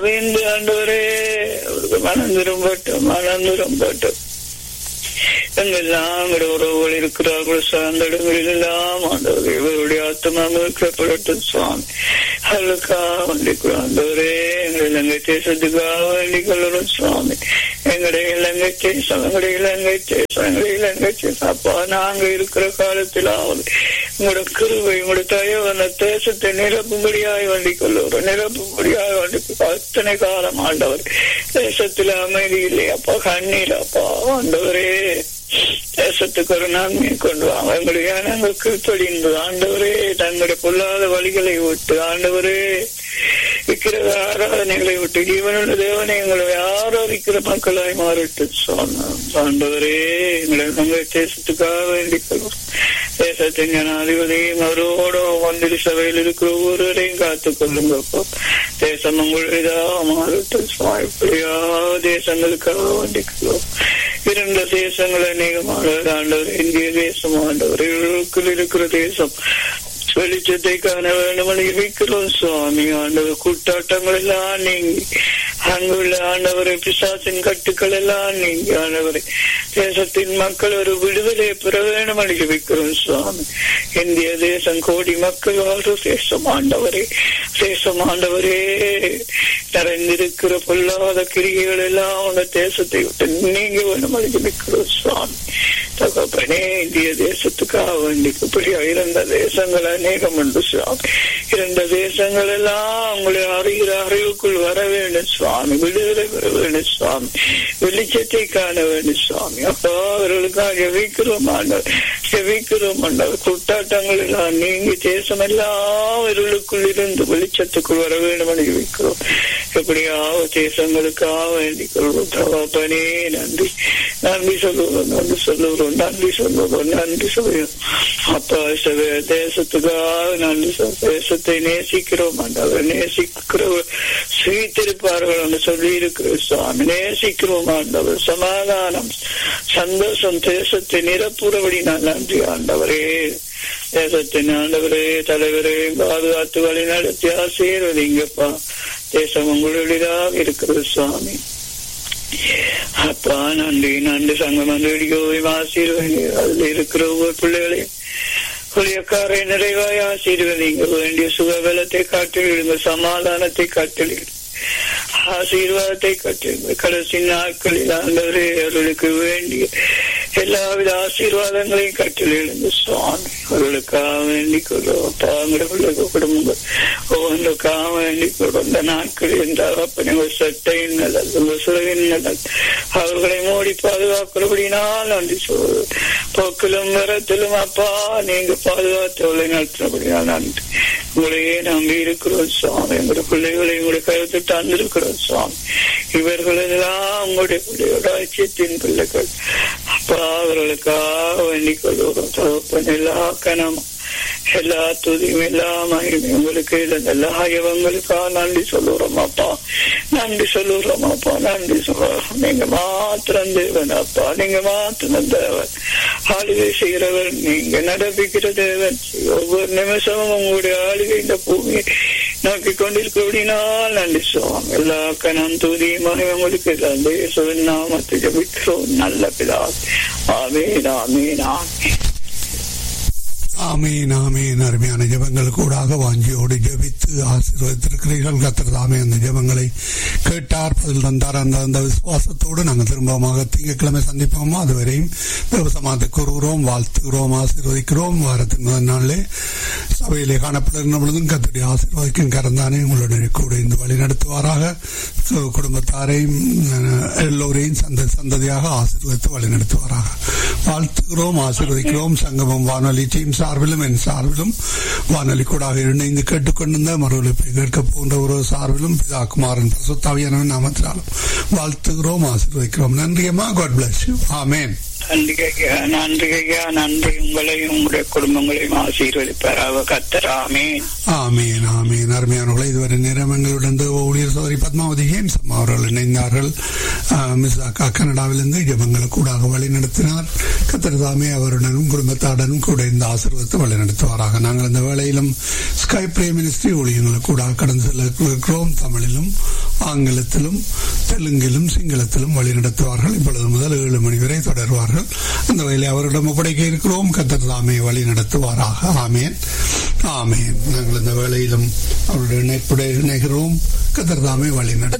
வேண்டு ஆண்டவரே அவருக்கு மனம் திரும்பட்டும் மனம் திரும்பட்டும் எங்கெல்லாம் எங்களுடைய உறவுகள் இருக்கிறார்கள் சார்ந்த இடங்களில் எல்லாம் ஆண்டவர் இவருடைய ஆத்மா மீட்கப்படட்டும் சுவாமி அவளுக்காக வேண்டிக்கிறோம் ஆண்டவரே எங்கள் இலங்கை தேசத்துக்காக வேண்டிக் கொள்ளுறோம் சுவாமி எங்களுடைய இலங்கை தேசம் எங்களுடைய இலங்கை தேசம் எங்களுடைய இலங்கை தேசம் அப்பா நாங்க இருக்கிற காலத்திலாவது உங்களோட கிருவை உங்களோட தயவன தேசத்தை நிரப்பும்படியாய் வேண்டிக் கொள்ளுறோம் நிரப்பும்படியாய் வேண்டி அத்தனை காலம் ஆண்டவர் தேசத்துல அமைதி இல்லை அப்பா கண்ணீர் அப்பா ஆண்டவரே தேசத்துக்கு ஒரு நன்மை கொண்டு வாங்க எங்களுடைய இனங்களுக்கு தொழிந்து ஆண்டவரே தங்களுடைய பொல்லாத வழிகளை விட்டு ஆண்டவரே விக்கிரக ஆராதனைகளை விட்டு ஜீவனுள்ள தேவனை எங்களை ஆராதிக்கிற மக்களாய் மாறிட்டு சொன்னோம் ஆண்டவரே எங்களை நாங்கள் தேசத்துக்காக வேண்டிக் கொள்வோம் தேசத்தின் ஜனாதிபதியும் அவரோட மந்திரி சபையில் இருக்கிற ஒவ்வொருவரையும் காத்துக் கொள்ளுங்க தேசம் உங்களுடையதாக மாறட்டும் இப்படியா தேசங்களுக்காக வேண்டிக் கொள்வோம் இரண்டு தேசங்கள் அநேகமான ஆண்டவர் இந்திய தேசம் ஆண்டவர் இவர்களுக்குள் இருக்கிற தேசம் வெளிச்சத்தை காண வேண்டும் இருக்கிறோம் சுவாமி ஆண்டவர் கூட்டாட்டங்கள் எல்லாம் நீங்கி அங்குள்ள ஆண்டவரை பிசாசின் கட்டுக்கள் எல்லாம் நீங்கி ஆண்டவரை தேசத்தின் மக்கள் ஒரு விடுதலை பெற வேண்டும் வைக்கிறோம் சுவாமி இந்திய தேசம் கோடி மக்கள் வாழ்ற தேசம் ஆண்டவரே தேசம் ஆண்டவரே நிறைந்திருக்கிற பொல்லாத கிரிகைகள் எல்லாம் உங்க தேசத்தை விட்டு நீங்க வேண்டும் வைக்கிறோம் சுவாமி தகப்பனே இந்திய தேசத்துக்காக வேண்டி இப்படி இருந்த தேசங்கள் அநேகம் உண்டு சுவாமி இருந்த தேசங்கள் எல்லாம் உங்களை அறிகிற அறிவுக்குள் வர வேண்டும் சுவாமி விடுதலை பெற வேண்டும் சுவாமி வெளிச்சத்தை காண வேண்டும் சுவாமி அப்பா அவர்களுக்காக ஜெபிக்கிறோம் ஆண்டவர் ஜெபிக்கிறோம் ஆண்டவர் கூட்டாட்டங்கள் எல்லாம் நீங்கி தேசம் எல்லாம் இருளுக்குள் இருந்து வெளிச்சத்துக்குள் வர வேண்டும் என்று ஜெபிக்கிறோம் எப்படியாவது தேசங்களுக்காக வேண்டிக் கொள்வோம் தகப்பனே நன்றி நன்றி சொல்லுவோம் நன்றி சொல்லுவோம் நன்றி சொல்லுவோம் நன்றி சொல்லுவோம் அப்பா தேசத்துக்காக நன்றி தேசத்தை நேசிக்கிறோம் ஆண்டவர் நேசிக்கிற சுயித்திருப்பார்கள் என்று சொல்லி இருக்கிற சுவாமி நேசிக்கிறோம் ஆண்டவர் சமாதானம் சந்தோஷம் தேசத்தை நிரப்புறபடி நான் நன்றி ஆண்டவரே தேசத்தின் ஆண்டவரே தலைவரே பாதுகாத்து வழி நடத்தி ஆசீர்வதிங்கப்பா தேசம் உங்களுடையதாக இருக்கிறது சுவாமி அப்பா நன்றி நன்றி சங்கம் ரேடியோவை ஆசீர்வதி அதுல இருக்கிற ஒவ்வொரு பிள்ளைகளையும் புளியக்காரை நிறைவாய் ஆசீர்வதிங்க வேண்டிய சுகபலத்தை காட்டிடுங்க சமாதானத்தை காட்டிடுங்க ஆசீர்வாதத்தை கட்டுங்க கடைசி நாட்களில் ஆண்டவரே அவர்களுக்கு வேண்டிய எல்லாவித ஆசீர்வாதங்களையும் கட்டிலிருந்து சுவாமி அவர்களுக்காக வேண்டிக் கொள்ளும் பாங்கட பிள்ளைக்கு குடும்பங்கள் ஒவ்வொன்றுக்காக வேண்டிக் கொள்ளும் இந்த நாட்களில் இந்த அப்பனுங்கள் சட்டையின் நல்லது உங்கள் சுரவின் நல்லது அவர்களை மூடி பாதுகாக்கிறபடினால் நன்றி சொல்வது போக்கிலும் வரத்திலும் அப்பா நீங்க பாதுகாத்தவர்களை நடத்தினபடினால் நன்றி உங்களையே நம்பி இருக்கிறோம் சுவாமி எங்களுடைய பிள்ளைகளை உங்களுடைய கருத்து தந்திருக்கிறோம் சுவாமி இவர்கள் எல்லாம் உங்களுடைய பிள்ளையோட ஐக்கியத்தின் பிள்ளைகள் அப்பா அவர்களுக்காக வேண்டிக் கொள்வோம் தகப்பன் எல்லா கனமும் எல்லா துதியும் எல்லா மகிமையும் உங்களுக்கு எல்லா ஐயவங்களுக்காக நன்றி சொல்லுறோம் அப்பா நன்றி சொல்லுறோம் அப்பா நன்றி சொல்லுறோம் நீங்க மாத்திரம் தேவன் அப்பா நீங்க மாத்திரம் தேவன் ஆளுகை செய்கிறவர் நீங்க நடப்பிக்கிற தேவன் ஒவ்வொரு நிமிஷமும் உங்களுடைய ஆளுகை இந்த பூமியை நோக்கி கொண்டிருக்கிறபடினால் நன்றி சொல்லுவோம் எல்லா கணம் துதி மகிமை உங்களுக்கு எல்லாம் தேசவின் நாமத்தை ஜபிக்கிறோம் நல்ல பிதா ஆமீன் ஆமீன் ஆமீன் ஆமீன் ஆமீன் அருமையான ஜபங்கள் கூடாக வாஞ்சியோடு ஜபித்து ஆசீர்வதித்திருக்கிறீர்கள் கத்தர் தாமே அந்த ஜபங்களை கேட்டார் பதில் தந்தார் அந்த அந்த விசுவாசத்தோடு நாங்கள் திரும்பமாக திங்கட்கிழமை சந்திப்போம் அதுவரையும் தேவசமாத்தை கூறுகிறோம் வாழ்த்துகிறோம் ஆசீர்வதிக்கிறோம் வாரத்தின் முதல் நாளிலே சபையிலே காணப்படுகின்ற பொழுதும் கத்தடி ஆசீர்வதிக்கும் கரந்தானே உங்களுடைய கூட இந்த வழி நடத்துவாராக குடும்பத்தாரையும் எல்லோரையும் சந்த சந்ததியாக ஆசீர்வதித்து வழி நடத்துவாராக வாழ்த்துகிறோம் ஆசீர்வதிக்கிறோம் சங்கமம் வானொலி டீம் சார்பிலும் என் சார்பிலும் வானொலி கூடாக இணைந்து கேட்டுக்கொண்டிருந்த மறுவலிப்பை கேட்க போன்ற ஒரு சார்பிலும் பிதா குமாரன் பிரசுத்தாவியான நாமத்தினாலும் வாழ்த்துகிறோம் ஆசீர்வதிக்கிறோம் நன்றியம்மா காட் பிளஸ் யூ ஆமேன் நன்றி ஐயா நன்றி ஐயா நன்றி உங்களையும் உங்களுடைய குடும்பங்களையும் ஆசீர்வதிப்பாராக கத்தராமே ஆமீன் ஆமீன் அருமையானவர்களை இதுவரை நேரம் எங்களுடன் தேவ ஊழியர் சோதரி பத்மாவதி ஹேம்சம் அவர்கள் இணைந்தார்கள் ஆஹ், மிஸ் அக்கா கனடாவிலிருந்து ஜபங்களுக்கு கூடாக வழி நடத்தினார் கத்திரதாமே அவருடனும் குடும்பத்தாருடனும் கூட இந்த ஆசீர்வாதத்தை வழி நடத்துவாராக நாங்கள் இந்த வேளையிலும் ஸ்கை பிரே மினிஸ்ட்ரி ஊழியங்களுக்கு கூட கடந்து செல்ல இருக்கிறோம் தமிழிலும் ஆங்கிலத்திலும் தெலுங்கிலும் சிங்களத்திலும் வழி நடத்துவார்கள் இப்பொழுது முதல் ஏழு மணி வரை தொடர்வார்கள் அந்த வகையில் அவரிடம் ஒப்படைக்க இருக்கிறோம் கத்தர் தாமே வழி நடத்துவாராக ஆமேன் ஆமேன் நாங்கள் இந்த வேளையிலும் அவருடைய இணைப்புடைய இணைகிறோம் கத்தர் தாமே வழி நடத்துவார்